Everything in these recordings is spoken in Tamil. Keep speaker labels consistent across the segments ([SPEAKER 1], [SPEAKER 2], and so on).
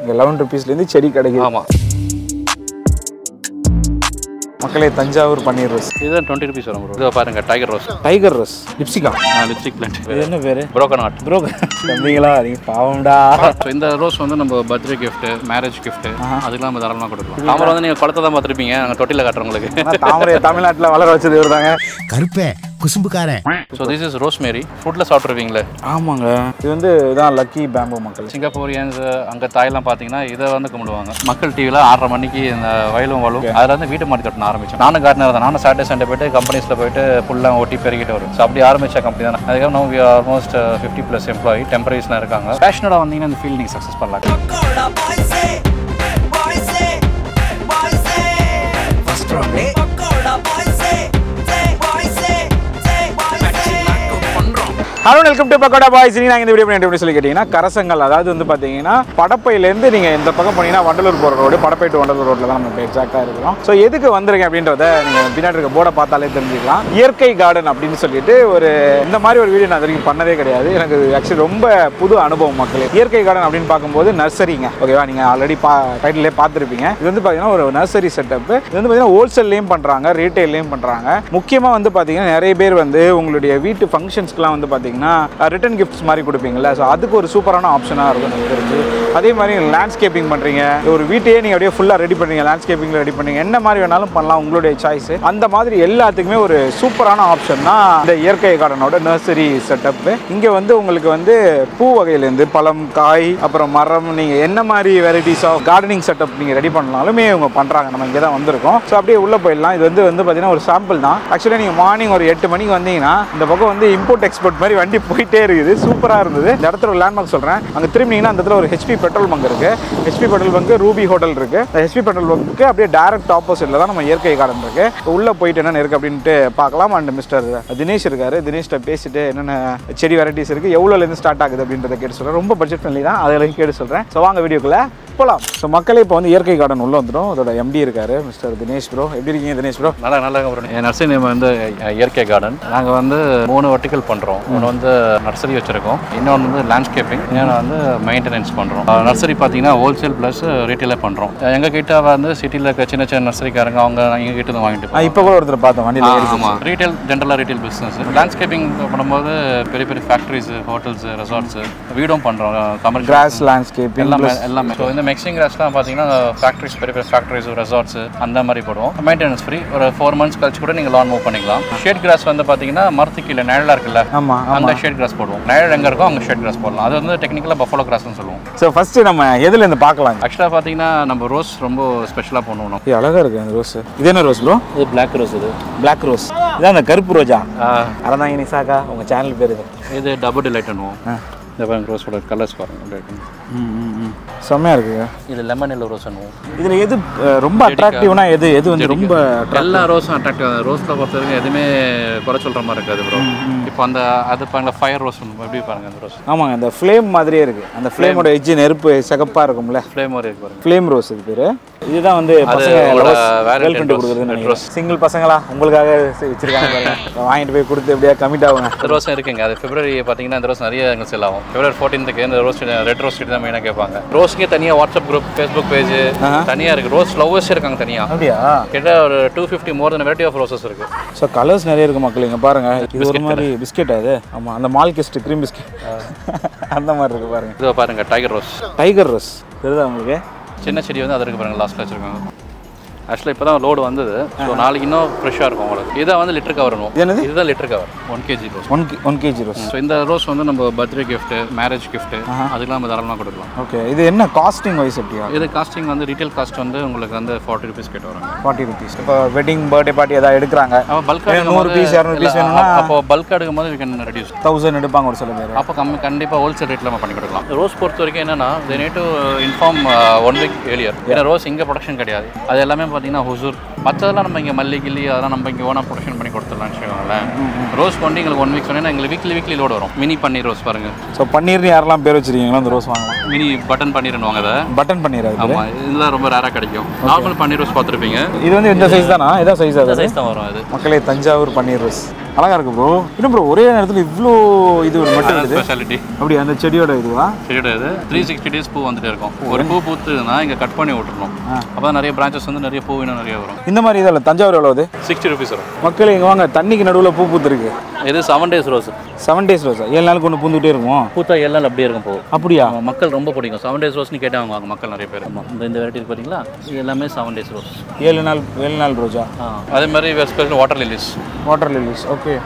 [SPEAKER 1] இங்கே லெவன் ருபீஸ்லேருந்து செடி கிடைக்குது
[SPEAKER 2] ஆமாம்
[SPEAKER 1] மக்களே தஞ்சாவூர் பன்னீர் ரோஸ்
[SPEAKER 2] இது டுவெண்ட்டி ருபீஸ் வரும் ப்ரோ இது பாருங்க டைகர் ரோஸ்
[SPEAKER 1] டைகர் ரோஸ் லிப்ஸிகா
[SPEAKER 2] லிப்ஸ்டிக் பிளான்ட்
[SPEAKER 1] இது என்ன பேர்
[SPEAKER 2] புரோக்கன் ஆர்ட்
[SPEAKER 1] ப்ரோ தம்பிங்களா நீங்கள் பாவம்டா
[SPEAKER 2] ஸோ இந்த ரோஸ் வந்து நம்ம பர்த்டே gift மேரேஜ் gift அதுக்கெல்லாம் நம்ம தாராளமாக கொடுக்கலாம் தாமரை வந்து நீங்கள் குளத்தை தான் பார்த்துருப்பீங்க நாங்கள் தொட்டியில் காட்டுறவங்களுக்கு
[SPEAKER 1] ஆனால் தாமரை தமிழ்நாட்டில் வளர வச்சது இவர் தாங்க
[SPEAKER 3] கருப்பே குசும்புக்காரன்
[SPEAKER 2] ஸோ திஸ் இஸ் ரோஸ்மேரி ஃபுட்டில் சாப்பிட்ருவீங்களே
[SPEAKER 1] ஆமாங்க இது வந்து இதான் லக்கி பேம்பு மக்கள்
[SPEAKER 2] சிங்கப்பூரியன்ஸ் அங்கே தாய்லாம் பார்த்தீங்கன்னா இதை வந்து கும்பிடுவாங்க மக்கள் டிவியில் ஆறரை மணிக்கு இந்த வயலும் வலும் அதில் வந்து வீட்டு மாடி கட்டணும் ஆரம்பிச்சோம் நானும் கார்டனர் தான் நானும் சாட்டர்டே சண்டே போயிட்டு கம்பெனிஸில் போயிட்டு ஃபுல்லாக ஒட்டி பெருகிட்டு வரும் ஸோ அப்படி ஆரம்பிச்ச கம்பெனி தான் அதுக்கப்புறம் no we almost fifty plus employee டெம்பரரிஸ்லாம் இருக்காங்க பேஷனோட வந்தீங்கன்னா இந்த ஃபீல்ட் நீங்கள் சக்ஸஸ் பண்ணலாம்
[SPEAKER 4] Pakoda boys say, boys say, boys say. First round, Pakoda boys say, say, boys say, say, boys say.
[SPEAKER 1] Hello welcome to Pakoda boys நீங்க இந்த வீடியோ பண்ணி எப்படி சொல்லி கேட்டீங்கன்னா கரசங்கள் அதாவது வந்து பார்த்தீங்கன்னா படப்பையிலேருந்து நீங்கள் இந்த பக்கம் போனீங்கன்னா வண்டலூர் போகிற ரோடு படப்பை டு வண்டலூர் ரோட்டில் தான் நம்ம இப்போ எக்ஸாக்டாக இருக்கிறோம் ஸோ எதுக்கு வந்திருக்கேன் அப்படின்றத நீங்கள் பின்னாடி இருக்க போர்டை பார்த்தாலே தெரிஞ்சுக்கலாம் இயற்கை கார்டன் அப்படின்னு சொல்லிட்டு ஒரு இந்த மாதிரி ஒரு வீடியோ நான் இது வரைக்கும் பண்ணதே கிடையாது எனக்கு ஆக்சுவலி ரொம்ப புது அனுபவம் மக்களே இயற்கை கார்டன் அப்படின்னு பார்க்கும்போது நர்சரிங்க ஓகேவா நீங்கள் ஆல்ரெடி பா டைட்டிலே பார்த்துருப்பீங்க இது வந்து பார்த்தீங்கன்னா ஒரு நர்சரி செட்டப் இது வந்து பார்த்தீங்கன்னா ஹோல்சேல்லையும் பண்ணுறாங்க ரீட்டைல்லையும் பண்ணுறாங்க முக்கியமாக வந்து பார்த்தீங்கன்னா நிறைய பேர் வந்து உங்களுடைய வீட்டு ஃபங்க்ஷன்ஸ்க்குலாம் வந்து பார்த்தீங்கன்னா ரிட்டன் கிஃப்ட்ஸ் மாதிரி கொடுப்பீங்கல்ல ஸோ அதுக்கு ஒரு சூப்பரான ஆப்ஷனாக இருக்கும் எனக்கு தெரிஞ்சு அதே மாதிரி லேண்ட்ஸ்கேப்பிங் பண்ணுறீங்க ஒரு வீட்டையே நீங்கள் அப்படியே ஃபுல்லாக ரெடி பண்ணுறீங்க லேண்ட்ஸ்கேப்பிங்கில் ரெடி பண்ணுறீங்க என்ன மாதிரி வேணாலும் பண்ணலாம் உங்களுடைய சாய்ஸ் அந்த மாதிரி எல்லாத்துக்குமே ஒரு சூப்பரான ஆப்ஷன் தான் இந்த இயற்கை கார்டனோட நர்சரி செட்டப் இங்கே வந்து உங்களுக்கு வந்து பூ வகையிலேருந்து பழம் காய் அப்புறம் மரம் நீங்கள் என்ன மாதிரி வெரைட்டிஸ் ஆஃப் கார்டனிங் செட்டப் நீங்கள் ரெடி பண்ணாலுமே இவங்க பண்ணுறாங்க நம்ம இங்கே தான் வந்திருக்கோம் ஸோ அப்படியே உள்ளே போயிடலாம் இது வந்து வந்து பார்த்தீங்கன்னா ஒரு சாம்பிள் தான் ஆக்சுவலாக நீங்கள் மார்னிங் ஒரு எட்டு மணிக்கு வந்தீங்கன்னா இந்த பக்கம் வந்து இம்போர்ட் எக்ஸ்போர்ட் மாதிரி வண்டி போயிட்டே இருக்குது சூப்பராக இருந்தது இந்த இடத்துல ஒரு லேண்ட்மார்க் சொல்கிறேன் அங்கே திரும்பினீங்கன்னா அந்த இடத்துல ஒரு ஹெச்பி பெட்ரோல் பங்க் இருக்கு HP petrol bunk Ruby hotel இருக்கு இந்த ஹெச்பி பெட்ரோல் பங்க்கு அப்படியே டேரக்ட் ஆப்போசிட்ல தான் நம்ம இயற்கை கார்டன் இருக்கு உள்ள போயிட்டு என்னென்ன இருக்கு அப்படின்ட்டு பார்க்கலாம் அண்ட் மிஸ்டர் தினேஷ் இருக்காரு தினேஷ்ட பேசிட்டு என்னென்ன செடி வெரைட்டிஸ் இருக்கு எவ்வளோலேருந்து ஸ்டார்ட் ஆகுது அப்படின்றத கேட்டு சொல்றேன் ரொம்ப பட்ஜெட் ஃப்ரெண்ட்லி தான் அதில் கேட்டு சொல்றேன் ஸோ வாங்க வீடியோக்குள்ள போகலாம் ஸோ மக்களே இப்போ வந்து இயற்கை கார்டன் உள்ள வந்துடும் அதோட எம்டி இருக்காரு மிஸ்டர் தினேஷ் ப்ரோ எப்படி இருக்கீங்க தினேஷ் ப்ரோ
[SPEAKER 2] நல்லா நல்லா ப்ரோ என் நர்சரி நேம் வந்து அஹ், இயற்கை கார்டன் நாங்கள் வந்து மூணு வர்டிக்கல் பண்ணுறோம் ஒன்று வந்து நர்சரி வச்சுருக்கோம் இன்னொன்று வந்து லேண்ட்ஸ்கேப்பிங் இன்னொன்று வந்து மெயின்டெனன்ஸ் பண்ணுறோம் நர்சரி பார்த்தீங்கன்னா ஹோல்சேல் ப்ளஸ் ரீட்டெயிலே பண்ணுறோம் எங்கள் கிட்ட வந்து சிட்டியில் இருக்க சின்ன சின்ன நர்சரிக்காரங்க அவங்க எங்கள் கிட்ட இருந்து வாங்கிட்டு போவாங்க.
[SPEAKER 1] இப்போ கூட ஒருத்தர் பார்த்தோம் வண்டியில் ஏறி
[SPEAKER 2] ஆமாம் ரீட்டைல் ஜென்ரலாக ரீட்டைல் பிஸ்னஸ் லேண்ட்ஸ்கேப்பிங் பண்ணும்போது பெரிய பெரிய ஃபேக்ட்ரிஸ் ஹோட்டல்ஸ் ரெசார்ட்ஸ் வீடும் பண்ணுறோம் கமர்ஷியல்
[SPEAKER 1] கிராஸ் லேண்ட்ஸ்கேப்பிங்
[SPEAKER 2] எல்லாமே எல்லாமே ஸோ இந்த மிக்சிங் கிராஸ்லாம் பார்த்தீங்கன்னா ஃபேக்ட்ரிஸ் பெரிய பெரிய ஃபேக்ட்ரிஸ் ரெசார்ட்ஸ் அந்த மாதிரி போடுவோம் மெயின்டெனன்ஸ் ஃப்ரீ ஒரு ஃபோர் மந்த்ஸ் கழிச்சு கூட நீங்கள் லான் மூவ் பண்ணிக்கலாம் ஷேட் கிராஸ் வந்து பார்த்தீங்கன்னா மரத்துக்கு கீழே நிழலாக இருக்குல்ல
[SPEAKER 1] ஆமாம்
[SPEAKER 2] அங்கே ஷேட் கிராஸ் போடுவோம் நிழல் எங்கே இருக்கோ அங்கே ஷேட் கிராஸ் போடலாம் அது வந்து டெக்னிக்கலாக பஃபலோ கிராஸ்னு சொல்லுவோம்
[SPEAKER 1] ஸோ ஃபர்ஸ்ட் நம்ம எதுல இருந்து பார்க்கலாம்
[SPEAKER 2] ஆக்சுவலாக பார்த்தீங்கன்னா நம்ம ரோஸ் ரொம்ப ஸ்பெஷலாக பண்ணுவோம்
[SPEAKER 1] இது அழகா இருக்கு அந்த ரோஸ் இது என்ன ரோஸ் ப்ரோ
[SPEAKER 2] இது பிளாக் ரோஸ் இது
[SPEAKER 1] பிளாக் ரோஸ் இதான் அந்த கருப்பு ரோஜா அறந்தாங்க நிசாக்கா உங்க சேனல் பேர் இது
[SPEAKER 2] இது டபுள் டிலைட் பண்ணுவோம் இந்த பாருங்க ரோஸோட கலர்ஸ் பாருங்க
[SPEAKER 1] செம்மையா இருக்குங்க
[SPEAKER 2] இது லெமன் எல்லோ ரோஸ் பண்ணுவோம்
[SPEAKER 1] இதுல எது அஹ், ரொம்ப அட்ராக்டிவ்னா எது எது வந்து ரொம்ப
[SPEAKER 2] எல்லா ரோஸும் அட்ராக்டிவ் ரோஸில் பொறுத்த வரைக்கும் எதுவுமே குறை சொல்கிற மாதிரி இருக்காது ப்ரோ இப்போ அந்த அது பாருங்க ஃபயர் ரோஸ் எப்படி பாருங்க அந்த ரோஸ்
[SPEAKER 1] ஆமாங்க அந்த ஃப்ளேம் மாதிரியே இருக்கு அந்த ஃப்ளேமோட எஜ்ஜு நெருப்பு சிகப்பா இருக்கும்ல
[SPEAKER 2] ஃப்ளேம் மாதிரி இருக்கு பாருங்க
[SPEAKER 1] ஃப்ளேம் ரோஸ் இது பேரு இதுதான் வந்து பசங்க
[SPEAKER 2] உங்களோட variant
[SPEAKER 1] கேர்ள் ஃப்ரெண்ட்
[SPEAKER 2] rose.
[SPEAKER 1] கொடுக்குறதுன்னு
[SPEAKER 2] Red
[SPEAKER 1] நினைக்கிறேன் சிங்கிள் பசங்களா உங்களுக்காக செ- வச்சிருக்காங்க பாருங்க வாங்கிட்டு போய் கொடுத்து எப்படியா கமிட் ஆகுங்க
[SPEAKER 2] இந்த ரோஸும் இருக்குங்க அது பிப்ரவரி பார்த்தீங்கன்னா இந்த ரோஸ் நிறைய எங்களுக்கு செல் ஆகும் பிப்ரவரி ஃபோர்டீன்த்துக்கு இந்த ரோஸ் ரெட் ரோஸ் தான் மெயினாக கேட்பாங்க ரோஸ்க்கே தனியாக வாட்ஸ்அப் குரூப் ஃபேஸ்புக் பேஜ் தனியாக இருக்குது ரோஸ் லவ்வர்ஸ் இருக்காங்க தனியாக
[SPEAKER 1] அப்படியா
[SPEAKER 2] கிட்ட ஒரு two fifty more than variety of roses இருக்குது
[SPEAKER 1] ஸோ கலர்ஸ் நிறைய இருக்கு மக்கள் இங்க பாருங்க இது ஒரு மாதிரி பிஸ்கெட் அது ஆமா அந்த மால் கிஸ்ட் க்ரீம் பிஸ்கெட் அந்த மாதிரி இருக்கு பாருங்க
[SPEAKER 2] இது பாருங்க டைகர் ரோஸ்
[SPEAKER 1] டைகர் ரோஸ் தெரியுதா உங்களுக்கு
[SPEAKER 2] சின்ன செடி வந்து அது இருக்கு பாருங்க லாஸ்ட்டில் வச்சிருக்காங்க ஆக்சுவலாக இப்போ தான் லோடு வந்தது ஸோ நாளைக்கு இன்னும் ஃப்ரெஷ்ஷாக இருக்கும் உங்களுக்கு இதை வந்து லிட்டர் கவர்
[SPEAKER 1] இது என்னது?
[SPEAKER 2] இதுதான் litre cover one KG rose
[SPEAKER 1] one one KG rose
[SPEAKER 2] so இந்த ரோஸ் வந்து நம்ம பர்த்டே gift மேரேஜ் gift அதுக்கெல்லாம் நம்ம தாராளமாக கொடுக்கலாம்
[SPEAKER 1] ஓகே இது என்ன காஸ்டிங் வைஸ் எப்படியா
[SPEAKER 2] இது காஸ்டிங் வந்து ரீட்டைல் காஸ்ட் வந்து உங்களுக்கு வந்து ஃபார்ட்டி ருபீஸ் கேட்டு வராங்க
[SPEAKER 1] ஃபார்ட்டி ருபீஸ் இப்போ வெட்டிங் பர்த்டே பார்ட்டி ஏதாவது எடுக்கிறாங்க
[SPEAKER 2] அப்போ பல்காக
[SPEAKER 1] நூறு piece, இரநூறு piece வேணும்னா?
[SPEAKER 2] அப்போ பல்க் எடுக்கும் போது கேன் ரெடியூஸ்
[SPEAKER 1] தௌசண்ட் எடுப்பாங்க ஒரு சில பேர்
[SPEAKER 2] அப்போ கம்மி கண்டிப்பாக ஹோல்சேல் ரேட்டில் நம்ம பண்ணி கொடுக்கலாம் ரோஸ் பொறுத்த வரைக்கும் என்னன்னா they need to inform one week earlier ஏன்னா ரோஸ் இங்கே ப்ரொடக்ஷன் கிடையாது அது எல்லாமே பார்த்தீங்கன்னா ஹுசூர் மற்றதெல்லாம் நம்ம இங்கே மல்லி கில்லி அதெல்லாம் நம்ம இங்கே ஓனாக ப்ரொடக்ஷன் பண்ணி கொடுத்துடலாம்னு வச்சுக்கோங்களேன் ரோஸ் கொண்டு எங்களுக்கு ஒன் வீக் சொன்னீங்கன்னா எங்களுக்கு வீக்லி வீக்லி லோடு வரும் மினி பன்னீர் ரோஸ் பாருங்க
[SPEAKER 1] ஸோ பன்னீர்னு யாரெல்லாம் பேர் வச்சிருக்கீங்களோ அந்த ரோஸ் வாங்கலாம்
[SPEAKER 2] மினி பட்டன் பன்னீர்னுவாங்க அதை
[SPEAKER 1] பட்டன் பன்னீர் அது பேரு.
[SPEAKER 2] ஆமாம் இதெல்லாம் ரொம்ப ரேராக கிடைக்கும் நார்மல் பன்னீர் ரோஸ் பார்த்துருப்பீங்க
[SPEAKER 1] இது வந்து இந்த சைஸ் தானா இதான் சைஸ்
[SPEAKER 2] இந்த
[SPEAKER 1] அது
[SPEAKER 2] சைஸ் தான் வரும் அது
[SPEAKER 1] மக்களே தஞ்சாவூர் பன்னீர் ரோஸ் அழகா இருக்கு ப்ரோ இன்னும் ப்ரோ ஒரே நேரத்தில் இவ்வளோ இது ஒரு மட்டும் வருது
[SPEAKER 2] ஸ்பெஷாலிட்டி
[SPEAKER 1] அப்படி அந்த செடியோட இதுவா
[SPEAKER 2] கிடையாது த்ரீ சிக்ஸ்டி டேஸ் பூ வந்துட்டே இருக்கும் ஒரு பூ பூத்துதுன்னா இங்கே கட் பண்ணி விட்டுறணும் அப்போ நிறைய பிரான்ச்சஸ் வந்து நிறைய பூ இன்னும் நிறைய வரும்
[SPEAKER 1] இந்த மாதிரி இதில் தஞ்சாவூர் எவ்வளோ வருது
[SPEAKER 2] சிக்ஸ்டி ருபீஸ் வரும்
[SPEAKER 1] மக்கள் இங்கே வாங்க தண்ணிக்கு நடுவில் பூ பூத்துருக்கு
[SPEAKER 2] இது seven days rose
[SPEAKER 1] seven days ரோஸா ஏழு நாளுக்கு ஒன்று பூந்துகிட்டே இருக்கும்
[SPEAKER 2] பூத்தா ஏழு நாள் அப்படியே இருக்கும் பூ
[SPEAKER 1] அப்படியா
[SPEAKER 2] ஆமா, மக்கள் ரொம்ப பிடிக்கும் செவன் டேஸ் ரோஸ்னு கேட்டே வாங்குவாங்க மக்கள் நிறைய பேர் ஆமாம் இந்த இந்த வெரைட்டி பார்த்தீங்களா இது எல்லாமே செவன் டேஸ் ரோஸ்
[SPEAKER 1] ஏழு நாள் ஏழு நாள் ரோஜா
[SPEAKER 2] அதே மாதிரி special water lilies
[SPEAKER 1] water lilies okay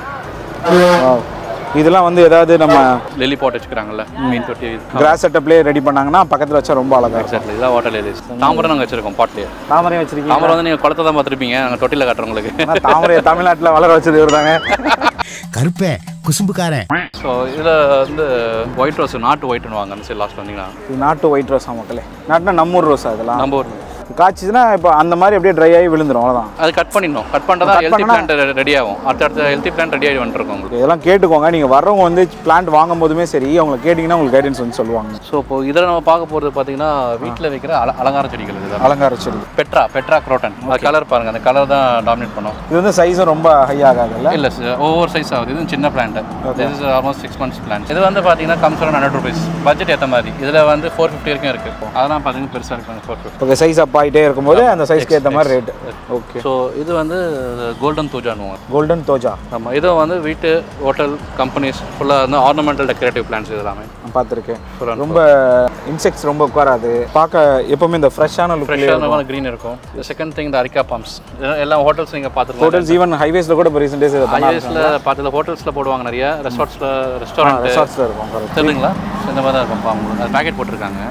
[SPEAKER 1] இதெல்லாம் வந்து ஏதாவது நம்ம
[SPEAKER 2] லில்லி பாட் வச்சுக்கிறாங்கல்ல மீன் தொட்டி
[SPEAKER 1] கிராஸ் செட்டப்லேயே ரெடி பண்ணாங்கன்னா பக்கத்தில் வச்சா ரொம்ப அழகா இருக்கும்
[SPEAKER 2] எக்ஸாக்ட்லி இதெல்லாம் வாட்டர் லில்லிஸ் தாமரை நாங்கள் வச்சிருக்கோம் பாட்லேயே
[SPEAKER 1] தாமரையும் வச்சிருக்கீங்க
[SPEAKER 2] தாமரை வந்து நீங்கள் குளத்தை தான் பார்த்துருப்பீங்க நாங்கள் தொட்டியில் காட்டுறோம் உங்களுக்கு
[SPEAKER 1] ஆனா தாமரையை தமிழ்நாட்டில் வளர வச்சது இவர் தாங்க
[SPEAKER 3] கருப்பே குசும்புக்காரன்
[SPEAKER 2] ஸோ இதில் வந்து ஒயிட் ரோஸ் நாட்டு ஒயிட்னு வாங்க சரி லாஸ்ட் வந்தீங்கன்னா
[SPEAKER 1] இது நாட்டு ஒயிட் ரோஸா மக்களே நாட்டுனா நம்ம ஊர் ரோஸா இதெல்லாம்
[SPEAKER 2] நம்ம ஒரு
[SPEAKER 1] காய்ச்சிதுன்னா இப்போ அந்த மாதிரி அப்படியே ட்ரை ஆகி விழுந்துரும் அவ்வளோதான்
[SPEAKER 2] அது கட் பண்ணிடணும் கட் பண்ணிட்டா தான் ஹெல்த்தி பிளான்ட் ரெடி ஆகும் அடுத்த அடுத்த ஹெல்த்தி பிளான்ட் ரெடி ஆகி வந்துருக்கும் உங்களுக்கு
[SPEAKER 1] இதெல்லாம் கேட்டுக்கோங்க நீங்கள் வர்றவங்க வந்து பிளான்ட் வாங்கும் போதுமே சரி அவங்களை கேட்டிங்கன்னா உங்களுக்கு கைடன்ஸ் வந்து சொல்லுவாங்க
[SPEAKER 2] ஸோ இப்போ இதில் நம்ம பார்க்க போகிறது பார்த்தீங்கன்னா வீட்டில் வைக்கிற அல அலங்கார செடிகள் இதுதான்
[SPEAKER 1] அலங்கார செடி
[SPEAKER 2] பெட்ரா பெட்ரா குரோட்டன் அது கலர் பாருங்க அந்த கலர் தான் டாமினேட் பண்ணும்
[SPEAKER 1] இது வந்து சைஸும் ரொம்ப ஹை ஆகாதுல்ல
[SPEAKER 2] இல்லை சார் ஒவ்வொரு சைஸ் ஆகுது இது சின்ன plant this is almost six months plan இது வந்து பார்த்தீங்கன்னா comes around hundred rupees budget ஏற்ற மாதிரி இதில் வந்து ஃபோர் ஃபிஃப்டி வரைக்கும் இருக்குது அதெல்லாம் பார்த்தீங்கன்னா பெருசாக இருக்கும் four fifty
[SPEAKER 1] okay size up ஆகிட்டே இருக்கும்போது அந்த சைஸ்க்கு ஏற்ற மாதிரி ரேட் ஓகே
[SPEAKER 2] ஸோ இது வந்து கோல்டன் தூஜானுவாங்க
[SPEAKER 1] கோல்டன் தோஜா
[SPEAKER 2] ஆமாம் இதுவும் வந்து வீட்டு ஹோட்டல் கம்பெனிஸ் ஃபுல்லாக வந்து ஆர்னமெண்டல் டெக்கரேட்டிவ் பிளான்ஸ் இது எல்லாமே
[SPEAKER 1] நான் பார்த்துருக்கேன்
[SPEAKER 2] Full and
[SPEAKER 1] ரொம்ப இன்செக்ட்ஸ் ரொம்ப உட்காராது பார்க்க எப்பவுமே இந்த ஃப்ரெஷ்ஷான லுக்
[SPEAKER 2] ஃப்ரெஷ்ஷான க்ரீன் இருக்கும் செகண்ட் திங் இந்த அரிக்கா பம்ப்ஸ் எல்லா ஹோட்டல்ஸ் நீங்கள் பார்த்துருக்கலாம்
[SPEAKER 1] ஹோட்டல்ஸ் ஈவன் ஹைவேஸில் கூட இப்போ ரீசெண்ட் டேஸ்
[SPEAKER 2] ஹைவேஸில் பார்த்ததில் ஹோட்டல்ஸில் போடுவாங்க நிறைய ரெசார்ட்ஸில் ரெஸ்டாரண்ட்
[SPEAKER 1] ரெசார்ட்ஸில் இருக்கும் correct.
[SPEAKER 2] தெரியுங்களா So, இந்த மாதிரி தான் இருக்கும் பாம்பு பேக்கெட் போட்டிருக்காங்க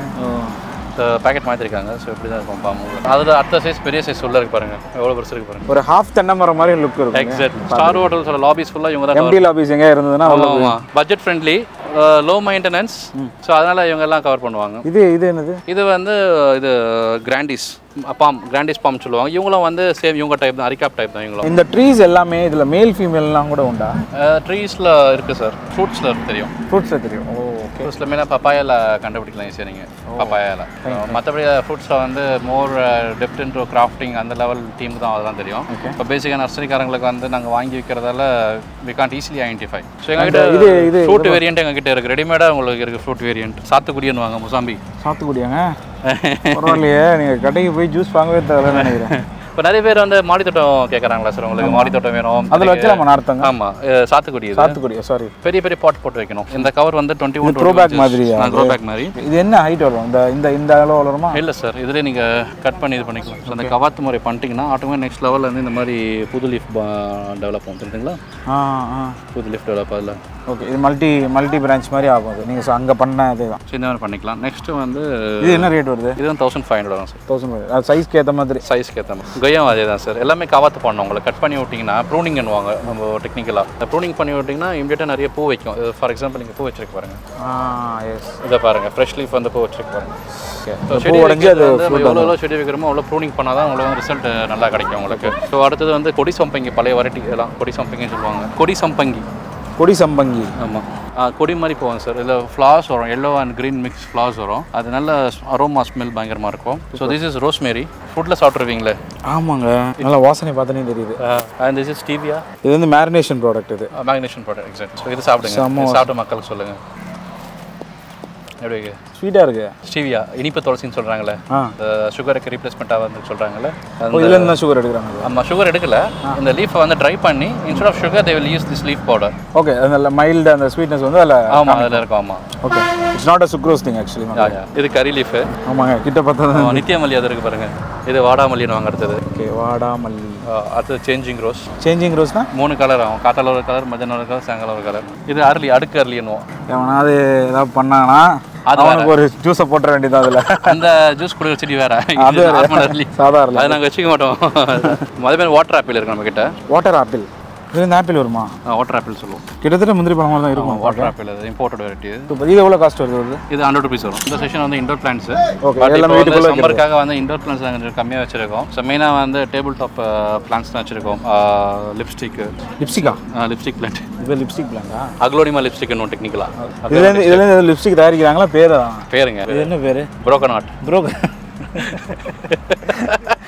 [SPEAKER 2] பேக்கெட் மாற்றிருக்காங்க ஸோ இப்படி தான் இருக்கும் பாம்பு அதில் அடுத்த சைஸ் பெரிய சைஸ் உள்ள இருக்கு பாருங்க எவ்வளோ பெருசு இருக்கு பாருங்க
[SPEAKER 1] ஒரு ஹாஃப் தென்னை மரம் மாதிரி லுக் இருக்கும்
[SPEAKER 2] எக்ஸாக்ட் ஸ்டார் ஹோட்டல்ஸோட லாபிஸ் ஃபுல்லாக இவங்க தான்
[SPEAKER 1] எம்டி லாபிஸ் எங்கே இருந்ததுன்னா அவ்வளோ
[SPEAKER 2] ஆமாம் budget friendly low maintenance so அதனால் இவங்க எல்லாம் கவர் பண்ணுவாங்க
[SPEAKER 1] இது இது என்னது
[SPEAKER 2] இது வந்து இது கிராண்டிஸ் பாம் கிராண்டிஸ் பாம் சொல்லுவாங்க இவங்களும் வந்து சேம் இவங்க டைப் தான் அரிக்காப் டைப் தான் இவங்களும்
[SPEAKER 1] இந்த ட்ரீஸ் எல்லாமே இதில் மேல் ஃபீமேல்லாம் கூட உண்டா
[SPEAKER 2] ட்ரீஸில் இருக்குது சார் ஃப்ரூட்ஸில் தெரியும்
[SPEAKER 1] ஃப்ரூட்ஸில் தெரியும் ஓ ஓகே
[SPEAKER 2] ஃப்ரூட்ஸில் மெயினாக பப்பாயாவில் கண்டுபிடிக்கலாம் ஈஸியாக நீங்கள் பப்பாயாவில் மற்றபடி ஃப்ரூட்ஸில் வந்து மோர் டெப்த் இன்ட்ரோ கிராஃப்டிங் அந்த லெவல் டீமுக்கு தான் அதெல்லாம் தெரியும் இப்போ பேசிக்காக நர்சரிக்காரங்களுக்கு வந்து நாங்கள் வாங்கி விற்கிறதால we can't easily identify so எங்ககிட்ட
[SPEAKER 1] இது இது
[SPEAKER 2] ஃப்ரூட் வேரியன்ட் எங்ககிட்ட இருக்குது ரெடிமேடாக உங்களுக்கு இருக்குது ஃப்ரூட் வேரியன்ட் சாத்துக்குடின்னு வாங்க முசாம்பி
[SPEAKER 1] சாத்துக்குடியாங்க பரவாயில்லையே நீங்கள் கடைக்கு போய் ஜூஸ் வாங்கவே தேவைன்னு நினைக்கிறேன்
[SPEAKER 2] இப்போ நிறைய பேர் வந்து மாடி தோட்டம் கேட்குறாங்களா சார் உங்களுக்கு மாடி தோட்டம் வேணும்
[SPEAKER 1] அதில் வைக்கலாமா நார்த்தங்க
[SPEAKER 2] ஆமாம் சாத்துக்குடி இது
[SPEAKER 1] சாத்துக்குடியா சாரி
[SPEAKER 2] பெரிய பெரிய பாட் போட்டு வைக்கணும் இந்த கவர் வந்து டுவெண்ட்டி ஒன்
[SPEAKER 1] த்ரோ பேக் மாதிரியா
[SPEAKER 2] க்ரோ பேக் மாதிரி
[SPEAKER 1] இது என்ன ஹைட் வரும் இந்த இந்த இந்த அளவு வளருமா
[SPEAKER 2] இல்லை சார் இதிலே நீங்கள் கட் பண்ணி இது பண்ணிக்கலாம் So, அந்த கவாத்து முறை பண்ணிட்டீங்கன்னா ஆட்டோமேட்டிக் நெக்ஸ்ட் லெவலில் வந்து இந்த மாதிரி புது லீஃப் டெவலப் ஆகும் தெரியுதுங்களா
[SPEAKER 1] ஆ ஆ
[SPEAKER 2] புது லீஃப் டெவலப் அதில்
[SPEAKER 1] ஓகே இது மல்டி மல்டி பிரான்ச் மாதிரி ஆகும் அது நீங்கள் அங்கே பண்ண இதுதான்
[SPEAKER 2] ஸோ இந்த மாதிரி பண்ணிக்கலாம் நெக்ஸ்ட் வந்து
[SPEAKER 1] இது என்ன ரேட் வருது
[SPEAKER 2] இது வந்து தௌசண்ட் ஃபைவ் ஹண்ட்ரட் வரும் சார்
[SPEAKER 1] தௌசண்ட் அது சைஸ்க்கு ஏற்ற மாதிரி
[SPEAKER 2] சைஸ்க்கு ஏற்ற மாதிரி கொய்யாவும் அதே தான் சார் எல்லாமே கவாத்து பண்ணணும் உங்களை கட் பண்ணி விட்டிங்கன்னா ப்ரூனிங் பண்ணுவாங்க நம்ம டெக்னிக்கலாக இந்த ப்ரூனிங் பண்ணி விட்டிங்கன்னா இமீடியட்டாக நிறைய பூ வைக்கும் ஃபார் எக்ஸாம்பிள் நீங்கள் பூ வச்சிருக்கு பாருங்க
[SPEAKER 1] ஆ எஸ்
[SPEAKER 2] இதை பாருங்க ஃப்ரெஷ் லீஃப் வந்து பூ வச்சிருக்கு பாருங்க
[SPEAKER 1] ஓகே
[SPEAKER 2] So,
[SPEAKER 1] பூ
[SPEAKER 2] செடி
[SPEAKER 1] உடஞ்சி அது
[SPEAKER 2] வைக்கிறது வந்து நம்ம எவ்வளோ எவ்வளோ செடி வைக்கிறோமோ அவ்வளோ ப்ரூனிங் பண்ணால் தான் உங்களுக்கு ரிசல்ட் நல்லா கிடைக்கும் உங்களுக்கு ஸோ அடுத்தது வந்து கொடி சம்பங்கி பழைய வெரைட்டி இதெல்லாம் கொடி சம்பங்கின்னு சொல்லுவாங்க கொடி சம்பங்கி
[SPEAKER 1] கொடி சம்பங்கி
[SPEAKER 2] ஆமாம் கொடி மாதிரி போகும் சார் இதில் ஃப்ளார்ஸ் வரும் yellow and green mix flowers வரும் அது நல்ல அரோமா ஸ்மெல் பயங்கரமாக இருக்கும் ஸோ திஸ் இஸ் ரோஸ்மேரி ஃபுட்டில் சாப்பிட்ருவீங்களே
[SPEAKER 1] ஆமாங்க நல்லா வாசனை பார்த்தனே தெரியுது
[SPEAKER 2] அண்ட் திஸ் இஸ் ஸ்டீவியா
[SPEAKER 1] இது வந்து மேரினேஷன் ப்ராடக்ட் இது
[SPEAKER 2] மேக்னேஷன் ப்ராடக்ட் எக்ஸாக்ட் ஸோ இது சாப்பிடுங்க
[SPEAKER 1] செம்ம
[SPEAKER 2] இது சாப்பிட்டு மக்களுக்கு சொல்லுங்கள் எப்படி இருக்கு?
[SPEAKER 1] ஸ்வீட்டாக இருக்கு
[SPEAKER 2] ஸ்டீவியா இனிப்பு துளசின்னு சொல்கிறாங்களே
[SPEAKER 1] ஆ
[SPEAKER 2] சுகருக்கு ரீப்ளேஸ்மெண்ட்டாக வந்து சொல்கிறாங்களே
[SPEAKER 1] ஓ இதுலேருந்து தான் சுகர் எடுக்கிறாங்க
[SPEAKER 2] நம்ம சுகர் எடுக்கல இந்த லீஃபை வந்து ட்ரை பண்ணி instead of sugar they will use this leaf powder
[SPEAKER 1] okay அந்த மைல்டு அந்த ஸ்வீட்னஸ் வந்து அதில்
[SPEAKER 2] ஆமாம் அதில் இருக்கும் ஆமாம்
[SPEAKER 1] okay it's not a sucrose thing actually
[SPEAKER 2] இது கறி லீஃபு
[SPEAKER 1] ஆமாங்க கிட்ட பார்த்தா தான்
[SPEAKER 2] நித்தியமல்லி அது இருக்கு பாருங்க இது வாடாமல்லின்னு வாங்க அடுத்தது
[SPEAKER 1] ஓகே வாடாமல்லி
[SPEAKER 2] ஆ, அடுத்தது சேஞ்சிங் ரோஸ்
[SPEAKER 1] சேஞ்சிங் ரோஸ்னா
[SPEAKER 2] மூணு கலர் ஆகும் காத்தால ஒரு கலர் மத்தியானம் ஒரு கலர் சாயங்காலம் ஒரு கலர் இது அரளி அடுக்கு அரளின்னுவோம்
[SPEAKER 1] எவனாவது ஏதாவது பண்ணானா
[SPEAKER 2] அது
[SPEAKER 1] அவனுக்கு ஒரு ஜூஸை போட்டுற வேண்டியது அதில்
[SPEAKER 2] அந்த ஜூஸ் குடிக்கிற செடி வேற
[SPEAKER 1] அது
[SPEAKER 2] இது
[SPEAKER 1] வேற.
[SPEAKER 2] normal அரளி
[SPEAKER 1] சாதாரண
[SPEAKER 2] அது நாங்கள் வச்சுக்க மாட்டோம் அதே மாதிரி வாட்டர் ஆப்பிள் இருக்கு நம்ம கிட்ட
[SPEAKER 1] வாட்டர் ஆப்பிள் இது இந்த ஆப்பிள் வருமா
[SPEAKER 2] வாட்டர் ஆப்பிள் சொல்லுவோம்
[SPEAKER 1] கிட்டத்தட்ட முந்திரி பழம் மாதிரி தான் இருக்கும்
[SPEAKER 2] வாட்டர் ஆப்பிள் அது இம்போர்ட்டட் வெரைட்டி
[SPEAKER 1] இப்போ இது எவ்வளோ காஸ்ட் வருது வருது
[SPEAKER 2] இது ஹண்ட்ரட் ருபீஸ் வரும் இந்த செஷன் வந்து இண்டோர் பிளான்ஸ்
[SPEAKER 1] Okay,
[SPEAKER 2] பட்
[SPEAKER 1] எல்லாமே
[SPEAKER 2] இப்போ வந்து
[SPEAKER 1] வீட்டுக்குள்ள
[SPEAKER 2] சம்மருக்காக வந்து இண்டோர் பிளான்ஸ் நாங்கள் கம்மியாக வச்சிருக்கோம் ஸோ மெயினாக வந்து டேபிள் டாப் பிளான்ஸ் தான் வச்சிருக்கோம் லிப்ஸ்டிக்
[SPEAKER 1] லிப்ஸ்டிக்கா
[SPEAKER 2] லிப்ஸ்டிக் பிளான்ட்
[SPEAKER 1] இது லிப்ஸ்டிக் பிளாங்கா
[SPEAKER 2] அக்லோடிமா லிப்ஸ்டிக் இன்னும் டெக்னிக்கலாக
[SPEAKER 1] இதுலேருந்து இதுலேருந்து லிப்ஸ்டிக் தயாரிக்கிறாங்களா பேர் தான்
[SPEAKER 2] பேருங்க
[SPEAKER 1] இது என்ன பேர்
[SPEAKER 2] broken heart
[SPEAKER 1] bro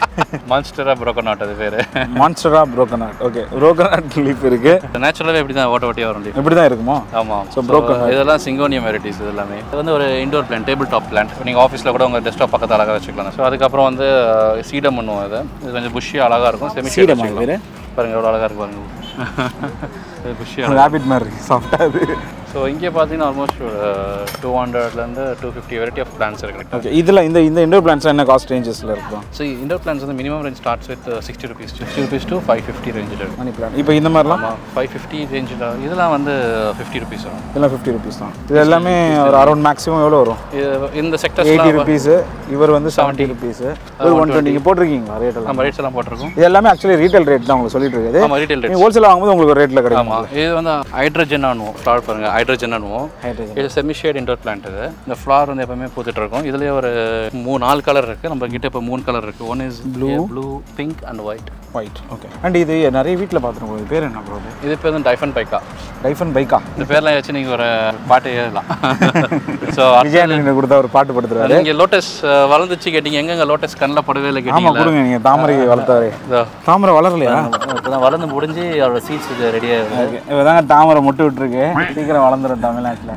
[SPEAKER 2] monstera broken out அது பேர்
[SPEAKER 1] monstera broken okay broken leaf இருக்கு
[SPEAKER 2] நேச்சுரலாகவே இப்படி தான் ஓட்ட ஓட்டியாக வரும் leaf.
[SPEAKER 1] இப்படி தான் இருக்குமோ
[SPEAKER 2] ஆமாம்
[SPEAKER 1] So,
[SPEAKER 2] ஸோ
[SPEAKER 1] broken
[SPEAKER 2] இதெல்லாம் சிங்கோனியம் வெரைட்டிஸ் இது எல்லாமே இது வந்து ஒரு indoor plant table top plant நீங்கள் ஆஃபீஸில் கூட உங்கள் டெஸ்க்டாப் பக்கத்தில் அழகாக வச்சுக்கலாம் ஸோ அதுக்கப்புறம் வந்து சீடம் பண்ணுவோம் இது இது கொஞ்சம் புஷ்ஷியாக அழகாக இருக்கும் செமி
[SPEAKER 1] சீடமா இது பேரு?
[SPEAKER 2] பாருங்க எவ்வளோ அழகாக இருக்கு பாருங்க இது புஷ்ஷியாக
[SPEAKER 1] ரேபிட் மாதிரி இருக்கு சாஃப்டாக அது
[SPEAKER 2] ஸோ இங்கே பார்த்தீங்கன்னா ஆல்மோஸ்ட் டூ ஹண்ட்ரட்லேருந்து two fifty variety of plants இருக்கு
[SPEAKER 1] ஓகே இதில் இந்த இந்த இண்டோர் பிளான்ஸ் என்ன காஸ்ட் ரேஞ்சஸில் இருக்கும்
[SPEAKER 2] ஸோ இண்டோர் பிளான்ஸ் வந்து minimum range starts with sixty rupees sixty rupees to five fifty ரேஞ்சில் இருக்கும்
[SPEAKER 1] மணி பிளான் இப்போ இந்த மாதிரிலாம்
[SPEAKER 2] ஆமாம் ஃபைவ் ஃபிஃப்டி ரேஞ்சில் இதெல்லாம் வந்து ஃபிஃப்டி ருபீஸ் வரும்
[SPEAKER 1] இதெல்லாம் ஃபிஃப்டி ருபீஸ் தான் இது எல்லாமே ஒரு அரௌண்ட் மேக்ஸிமம் எவ்வளோ வரும்
[SPEAKER 2] இது இந்த
[SPEAKER 1] எயிட்டி
[SPEAKER 2] செக்டர்ஸ்லாம்
[SPEAKER 1] ருபீஸு இவர் வந்து செவன்ட்டி ருபீஸு ஒரு ஒன் டுவெண்ட்டி போட்டிருக்கீங்களா ரேட் எல்லாம்
[SPEAKER 2] நம்ம ரேட்ஸ் எல்லாம் போட்டிருக்கோம்
[SPEAKER 1] இது எல்லாமே ஆக்சுவலி ரீட்டைல் ரேட் தான் உங்களுக்கு சொல்லிட்டு இருக்குது
[SPEAKER 2] ஆமாம் ரீட்டைல் ரேட்
[SPEAKER 1] நீங்கள் ஹோல்சேல் வாங்கும்போது உங்களுக்கு ஒரு ரேட்டில் கிடைக்கும்
[SPEAKER 2] ஆமாம் இது வந்து ஹைட்ரஜன் ஆனுவோம் ஃப்ளார் பாருங்க ஹைட்ரஜன் ஆனுவோம்
[SPEAKER 1] Hydrogen.
[SPEAKER 2] இது செமி ஷேட் இண்டோர் பிளான்ட் இது இந்த ஃப்ளார் வந்து எப்பவுமே பூத்துட்டு இருக்கும் இதுலேயே ஒரு மூணு நாலு கலர் இருக்குது நம்ம கிட்ட இப்போ மூணு கலர் இருக்குது one is blue blue pink and white
[SPEAKER 1] white okay and இது நிறைய வீட்டில் பார்த்துருக்கோம் இது பேர் என்ன ப்ரோ இது
[SPEAKER 2] இது பேர் வந்து டைஃபன் பைக்கா
[SPEAKER 1] டைஃபன் பைக்கா
[SPEAKER 2] இந்த பேர்லாம் வச்சு நீங்கள் ஒரு பாட்டு எழுதலாம் ஸோ
[SPEAKER 1] விஜயானந்த் கொடுத்தா ஒரு பாட்டு படுத்துறாரு
[SPEAKER 2] நீங்கள் லோட்டஸ் வளர்ந்துச்சு கேட்டீங்க எங்கெங்க லோட்டஸ் கண்ணில் படவே இல்லை
[SPEAKER 1] ஆமாம்
[SPEAKER 2] கேட்டீங்களா
[SPEAKER 1] கொடுங்க நீங்கள் தாமரை வளர்த்தாரு
[SPEAKER 2] இதோ
[SPEAKER 1] தாமரை வளரலையா
[SPEAKER 2] இப்போதான் வளர்ந்து முடிஞ்சு அவரோட சீட்ஸ் இது ரெடியாக இருக்குது
[SPEAKER 1] ஓகே இப்போதாங்க தாமரை முட்டு விட்டுருக்கு சீக்கிரம் வளர்ந்துடும் தமிழ்நாட்டில்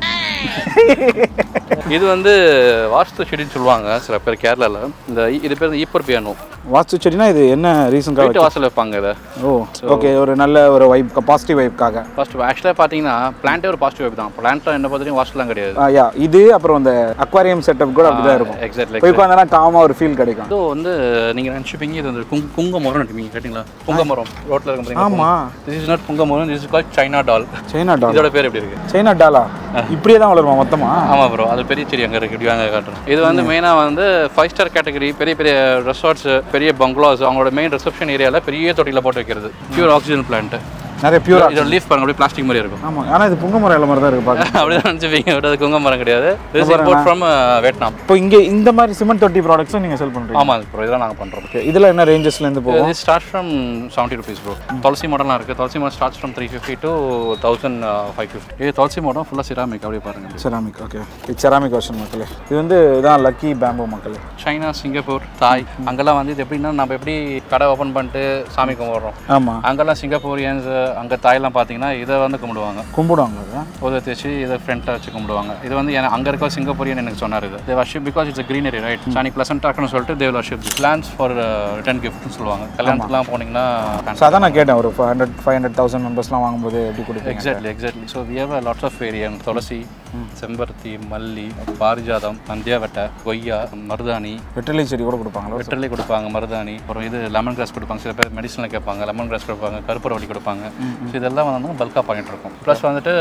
[SPEAKER 2] இது வந்து வாஸ்து செடின்னு சொல்லுவாங்க சில பேர் கேரளால இந்த இ- இது பேர் ஈப்பர் பியானோ
[SPEAKER 1] வாஸ்து செடினா இது என்ன ரீசன்காக
[SPEAKER 2] வீட்டு வாசல் வைப்பாங்க இதை
[SPEAKER 1] ஓ ஓகே ஒரு நல்ல ஒரு வைப் பாசிட்டிவ் வைப்காக
[SPEAKER 2] ஃபர்ஸ்ட் ஆக்சுவலாக பார்த்தீங்கன்னா பிளான்ட்டே ஒரு பாசிட்டிவ் வைப் தான் பிளான்ட்லாம் என்ன பார்த்துட்டு வாஸ்ட்லாம் கிடையாது
[SPEAKER 1] யா இது அப்புறம் இந்த அக்வாரியம் செட்டப் கூட அப்படிதான் இருக்கும்
[SPEAKER 2] எக்ஸாக்ட்லி
[SPEAKER 1] போய் உட்காந்தனா காமா ஒரு ஃபீல் கிடைக்கும்
[SPEAKER 2] இது வந்து நீங்கள் நினச்சிப்பீங்க இது வந்து குங் குங்க மரம் நினைப்பீங்க கேட்டிங்களா குங்க மரம் ரோட்டில் இருக்க
[SPEAKER 1] ஆமா
[SPEAKER 2] திஸ் இஸ் நாட் குங்க மரம் this is call China doll
[SPEAKER 1] China doll
[SPEAKER 2] இதோட பேர் எப்படி இருக்கு
[SPEAKER 1] சைனா டாலா இப்படியே தான் வளருமா மொத்தமா
[SPEAKER 2] ஆமாம் ப்ரோ அது பெரிய செடி அங்கே இருக்குது இப்படி வாங்க காட்டுறோம் இது வந்து மெயினாக வந்து ஃபைவ் ஸ்டார் கேட்டகரி பெரிய பெரிய ரெசார்ட்ஸ் பெரிய பங்களாஸ் அவங்களோட மெயின் ரிசப்ஷன் ஏரியாவில் பெரிய தொட்டியில் போட்டு வைக்கிறது பியூர் ஆக்சிஜன் பிளான்ட்
[SPEAKER 1] நிறைய பியூரா
[SPEAKER 2] இதோட லீஃப் பாருங்க அப்படியே பிளாஸ்டிக் மாதிரி இருக்கும்
[SPEAKER 1] ஆமா ஆனா இது புங்க மரம் இலை மாதிரி தான் இருக்கு பாக்க
[SPEAKER 2] அப்படியே நினச்சிப்பீங்க பட் அது குங்க மரம் கிடையாது திஸ் இம்போர்ட் ஃப்ரம் வியட்நாம்
[SPEAKER 1] இப்போ இங்க இந்த மாதிரி சிமெண்ட் தொட்டி ப்ராடக்ட்ஸும் நீங்க செல் பண்றீங்க
[SPEAKER 2] ஆமாம் ப்ரோ இதெல்லாம் நாங்கள் பண்ணுறோம்
[SPEAKER 1] ஓகே இதுல என்ன ரேஞ்சஸ்ல இருந்து போகும்
[SPEAKER 2] இது start from seventy rupees bro tulsi மாடலாம் இருக்குது tulsi model starts from three fifty to thousand five fifty இது துளசி மாடம் ஃபுல்லாக சிராமிக் அப்படியே பாருங்க
[SPEAKER 1] செராமிக் ஓகே இது செராமிக் வெர்ஷன் மக்களே இது வந்து இதான் லக்கி பேம்போ மக்களே
[SPEAKER 2] சைனா சிங்கப்பூர் தாய் அங்கெல்லாம் வந்து இது எப்படின்னா நம்ம எப்படி கடை ஓப்பன் பண்ணிட்டு சாமி கும்பிட்றோம்
[SPEAKER 1] ஆமா
[SPEAKER 2] அங்கெல்லாம் சிங்கப்பூரியன்ஸ் அங்கே தாய்லாம் பார்த்தீங்கன்னா இதை வந்து கும்பிடுவாங்க
[SPEAKER 1] கும்பிடுவாங்க அதை
[SPEAKER 2] உதவி வச்சு இதை ஃப்ரண்ட்டாக வச்சு கும்பிடுவாங்க இது வந்து எனக்கு அங்கே இருக்க சிங்கப்பூரியன் எனக்கு சொன்னார் இது they worship because it's greenery right சாணி ப்ளசண்ட்டாக இருக்குன்னு சொல்லிட்டு they worship plants for return கிஃப்ட்னு சொல்லுவாங்க கல்யாணத்துக்குலாம் போனீங்கன்னா
[SPEAKER 1] ஸோ அதான் நான் கேட்டேன் ஒரு five hundred five hundred thousand மெம்பர்ஸ்லாம் வாங்கும்போது எப்படி கொடுப்பீங்க
[SPEAKER 2] exactly exactly so we have lots of variant tulsi செம்பருத்தி மல்லி பாரிஜாதம் நந்தியாவட்டை கொய்யா மருதாணி
[SPEAKER 1] வெற்றிலை செடி கூட கொடுப்பாங்களா
[SPEAKER 2] வெற்றிலை கொடுப்பாங்க மருதாணி அப்புறம் இது லெமன் கிராஸ் கொடுப்பாங்க சில பேர் மெடிசனில் கேட்பாங்க லெமன் கிராஸ் கொடுப்பாங்க கருப்பூரவடி கொடுப்பாங்க ஸோ இதெல்லாம் வந்து பல்காக பண்ணிட்டு இருக்கோம் ப்ளஸ் வந்துட்டு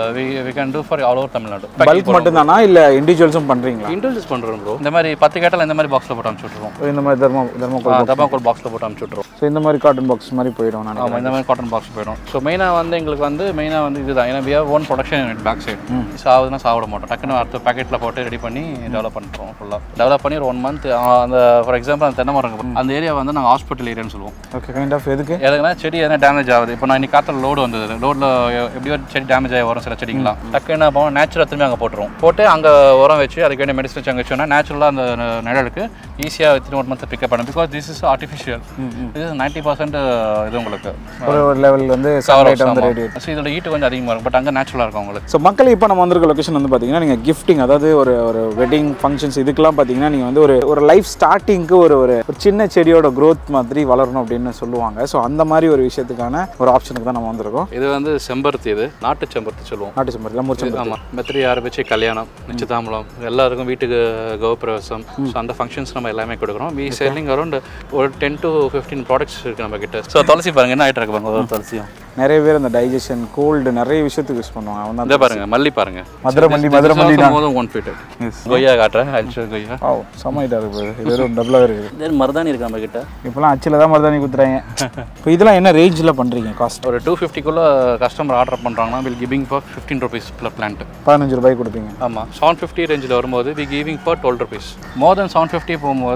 [SPEAKER 2] we can do for all over Tamil Nadu
[SPEAKER 1] bulk மட்டும்தானா இல்லை இண்டிவிஜுவல்ஸும் பண்ணுறீங்களா
[SPEAKER 2] இன்ட்ரடியூஸ் பண்ணுறோம் ப்ரோ இந்த மாதிரி பத்து கேட்டால் இந்த மாதிரி பாக்ஸில் போட்டு அனுப்பிச்சு விட்ருவோம்
[SPEAKER 1] இந்த மாதிரி தர்மா தர்மக்கோல்
[SPEAKER 2] தபாக்கோல் பாக்ஸில் போட்டு அனுப்பிச்சு விட்ருவோம்
[SPEAKER 1] ஸோ இந்த மாதிரி காட்டன் பாக்ஸ் மாதிரி போயிடும் நான்
[SPEAKER 2] ஆமாம் இந்த மாதிரி காட்டன் பாக்ஸ் போயிடும் ஸோ மெயினாக வந்து எங்களுக்கு வந்து மெயினாக வந்து இதுதான் ஏன்னா we're own production unit back side சாவுதுன்னா சாப்பிட மாட்டோம் டக்குன்னு அடுத்த பேக்கெட்டில் போட்டு ரெடி பண்ணி டெவலப் பண்ணுறோம் ஃபுல்லாக டெவலப் பண்ணி ஒரு ஒன் மந்த் அந்த ஃபார் எக்ஸாம்பிள் அந்த தென்னை மரம் இருக்கு. அந்த ஏரியா வந்து நாங்கள் ஹாஸ்பிட்டல் ஏரியான்னு சொல்லுவோம்
[SPEAKER 1] ஓகே கைண்ட் ஆஃப் எதுக்கு
[SPEAKER 2] எதுக்குன்னா செடி எதனா டேமேஜ் ஆகுது இப்போ நான் இன்னைக்கு காற்றுல லோடு வந்தது லோடில் எப்படியோ செடி டேமேஜ் ஆகி வரும் சில செடிங்களாம் டக்கு என்ன பண்ணுவோம் நேச்சுரல் திரும்பி அங்கே போட்டுருவோம் போட்டு அங்கே உரம் வச்சு அதுக்கு வேண்டிய மெடிசன் வச்சு அங்கே வச்சோன்னா நேச்சுரலாக அந்த ந- நிழலுக்கு ஈஸியாக வித்தின் ஒன் மந்த் பிக்கப் பண்ணும் பிகாஸ் திஸ் இஸ் ஆர்டிஃபிஷியல் இது நைன்ட்டி பர்சன்ட் இது உங்களுக்கு
[SPEAKER 1] ஒரு ஒரு லெவல் வந்து சன்லைட் வந்து ரேடியேட்
[SPEAKER 2] ஸோ இதோட ஹீட் கொஞ்சம் அதிகமாக இருக்கும் பட் அங்கே நேச்சுரலாக இருக்கும் உங்களுக்கு
[SPEAKER 1] ஸோ மக்கள் இப்போ நம்ம வந்திருக்க லொக்கேஷன் வந்து பார்த்தீங்கன்னா நீங்கள் கிஃப்டிங் அதாவது ஒரு ஒரு வெட்டிங் ஃபங்க்ஷன்ஸ் இதுக்கெல்லாம் பார்த்தீங்கன்னா நீங்கள் வந்து ஒரு ஒரு லைஃப் ஸ்டார்டிங்க்கு ஒரு ஒரு ஒரு சின்ன செடியோட growth மாதிரி வளரணும் அப்படின்னு சொல்லுவாங்க ஸோ அந்த மாதிரி ஒரு விஷயத்துக்கான ஒரு ஆப்ஷனுக்கு தான் நம்ம வந்திருக்கோம்
[SPEAKER 2] இது வந்து செம்பருத்தி இது நாட்டு செம்பருத்தி சொல்லுவோம்
[SPEAKER 1] நாட்டு செம்பருத்தி எல்லாம் முறிச்சு
[SPEAKER 2] ஆமாம் மெத்திரி ஆரம்பிச்சு கல்யாணம் நிச்சயதாம்பலம் எல்லாருக்கும் வீட்டுக்கு கௌப்பிரவேசம் ஸோ அந்த ஃபங்க்ஷன்ஸ் நம்ம எல்லாமே கொடுக்குறோம் வி செல்லிங் அரௌண்ட் ஒரு டென் டு ஃபிஃப்டீன் ப்ராடக்ட்ஸ் இருக்குது நம்ம கிட்ட ஸோ துளசி பாருங்க என்ன ஆகிட்டு இருக்கு பாருங்க ஒரு துளசியும்
[SPEAKER 1] நிறைய பேர் அந்த டைஜஷன் கோல்டு நிறைய விஷயத்துக்கு யூஸ் பண்ணுவாங்க அவன்
[SPEAKER 2] இந்த பாருங்க மல்லி பாருங்க
[SPEAKER 1] மதுரை மல்லி மதுரை மல்லி தான்
[SPEAKER 2] மோதம் ஒன் ஃபீட் கொய்யா காட்டுறேன் அல்சோ கொய்யா
[SPEAKER 1] ஓ சமைட்டா இருக்குது இது வெறும் டபுளாக இருக்குது
[SPEAKER 2] தென் மருதாணி இருக்கு நம்ம கிட்ட
[SPEAKER 1] இப்போலாம் அச்சில் தான் மருதாணி குத்துறாங்க இப்போ இதெல்லாம் என்ன ரேஞ்சில் பண்ணுறீங்க காஸ்ட்
[SPEAKER 2] ஒரு டூ ஃபிஃப்டிக்குள்ளே கஸ்டமர் ஆர்டர் பண்ணுறாங்கன்னா will giving for fifteen rupees plus plant
[SPEAKER 1] பதினஞ்சு ரூபாய்க்கு கொடுப்பீங்க
[SPEAKER 2] ஆமாம் செவன் ஃபிஃப்டி ரேஞ்சில் வரும்போது we giving for twelve rupees more then seven fifty போகும்போது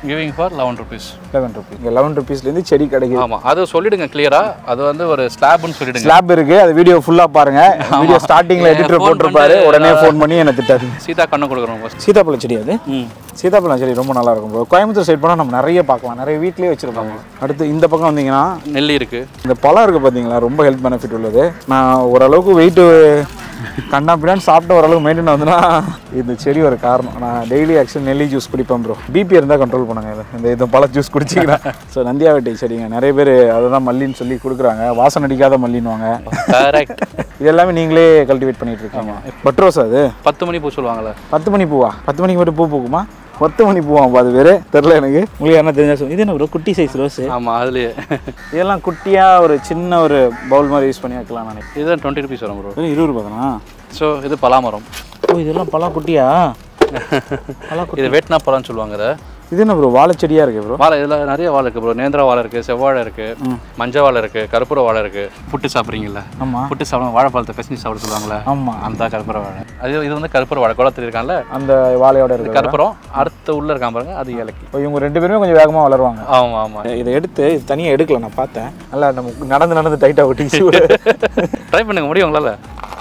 [SPEAKER 2] giving for eleven rupees
[SPEAKER 1] eleven rupees இங்கே லெவன் ருபீஸ்லேருந்து செடி கிடைக்குது
[SPEAKER 2] ஆமாம் அது சொல்லிடுங்க கிளியரா அது வந்து ஒரு ஸ்லாப்னு சொல்லிடுங்க
[SPEAKER 1] ஸ்லாப் இருக்கு அது வீடியோ ஃபுல்லா பாருங்க வீடியோ ஸ்டார்டிங்ல
[SPEAKER 2] ஏன்
[SPEAKER 1] எடிட்டர்
[SPEAKER 2] phone
[SPEAKER 1] போட்டிருப்பாரு
[SPEAKER 2] பண்ணிட்டு
[SPEAKER 1] உடனே ஃபோன் பண்ணி என்ன திட்டாது
[SPEAKER 2] சீதா கண்ணு கொடுக்குறோம் ஃபர்ஸ்ட்
[SPEAKER 1] சீதாப்பழ செடி அது
[SPEAKER 2] ம்
[SPEAKER 1] சீதாப்பழம் செடி ரொம்ப நல்லா இருக்கும் bro. கோயம்புத்தூர் சைடு போனால் நம்ம நிறைய பார்க்கலாம் நிறைய வீட்லயே வச்சிருப்பாங்க அடுத்து இந்த பக்கம் வந்தீங்கன்னா
[SPEAKER 2] நெல்லி இருக்கு
[SPEAKER 1] இந்த பழம் இருக்கு பார்த்தீங்களா ரொம்ப ஹெல்த் பெனிஃபிட் உள்ளது நான் ஓரளவுக்கு வெயிட் கண்ணா பின்னாடி சாப்பிட்ட ஓரளவுக்கு மெயின்டைன் வந்துன்னா இந்த செடி ஒரு காரணம் நான் டெய்லி ஆக்சுவலி நெல்லி ஜூஸ் குடிப்பேன் ப்ரோ பிபி இருந்தால் கண்ட்ரோல் பண்ணுங்க இது இந்த இந்த பழ ஜூஸ் குடிச்சிங்கன்னா ஸோ நந்தியாவட்டி செடிங்க நிறைய பேர் அதை தான் மல்லின்னு சொல்லி கொடுக்குறாங்க வாசனை அடிக்காத மல்லின்னுவாங்க
[SPEAKER 2] கரெக்ட்
[SPEAKER 1] இது எல்லாமே நீங்களே கல்டிவேட் பண்ணிட்டு இருக்கீங்க பட் ரோஸ் அது
[SPEAKER 2] பத்து மணி பூ சொல்லுவாங்கல்ல
[SPEAKER 1] பத்து மணி பூவா பத்து மணிக்கு மட்டும் பூ பூக்குமா பத்து மணி பூவாப்பா அது வேறு தெரில எனக்கு உங்களுக்கு என்ன தெரிஞ்சா சொல்லுங்க இது என்ன ப்ரோ குட்டி சைஸ் ரோஸ்
[SPEAKER 2] ஆமாம் அதுலேயே
[SPEAKER 1] இதெல்லாம் குட்டியாக ஒரு சின்ன ஒரு பவுல் மாதிரி யூஸ் பண்ணி வைக்கலாம் நினைக்கிறேன்
[SPEAKER 2] இதுதான் டுவெண்ட்டி ருபீஸ் வரும் ப்ரோ
[SPEAKER 1] வெறும் இருபது ரூபா தானா
[SPEAKER 2] ஸோ இது பலாமரம்
[SPEAKER 1] ஓ இதெல்லாம் பலா குட்டியா பலா குட்டி
[SPEAKER 2] இது வேட்னா பழம்னு சொல்லுவாங்க இதை
[SPEAKER 1] இது என்ன ப்ரோ வாழை செடியாக இருக்கு ப்ரோ
[SPEAKER 2] வாழை இதில் நிறைய வாழை இருக்குது ப்ரோ நேந்திர வாழை இருக்குது செவ்வாழை இருக்குது மஞ்சள் வாழை இருக்குது கருப்பூர வாழை இருக்குது புட்டு சாப்பிட்றீங்கல்ல
[SPEAKER 1] ஆமாம்
[SPEAKER 2] புட்டு சாப்பிடும் வாழைப்பழத்தை பிசைஞ்சு சாப்பிட சொல்லுவாங்களே
[SPEAKER 1] ஆமாம்
[SPEAKER 2] அந்த கருப்பூர வாழை அது இது வந்து கருப்பூர வாழை குளத்தில் இருக்கான்ல
[SPEAKER 1] அந்த வாழையோட இருக்கு
[SPEAKER 2] கருப்புரம் அடுத்து உள்ளே இருக்கான் பாருங்க அது இலக்கி
[SPEAKER 1] இப்போ இவங்க ரெண்டு பேருமே கொஞ்சம் வேகமாக வளருவாங்க
[SPEAKER 2] ஆமாம் ஆமாம்
[SPEAKER 1] இதை எடுத்து இது தனியாக எடுக்கல நான் பார்த்தேன் நல்லா நம்ம நடந்து நடந்து டைட்டாக ஒட்டி
[SPEAKER 2] ட்ரை பண்ணுங்க முடியும் உங்களால்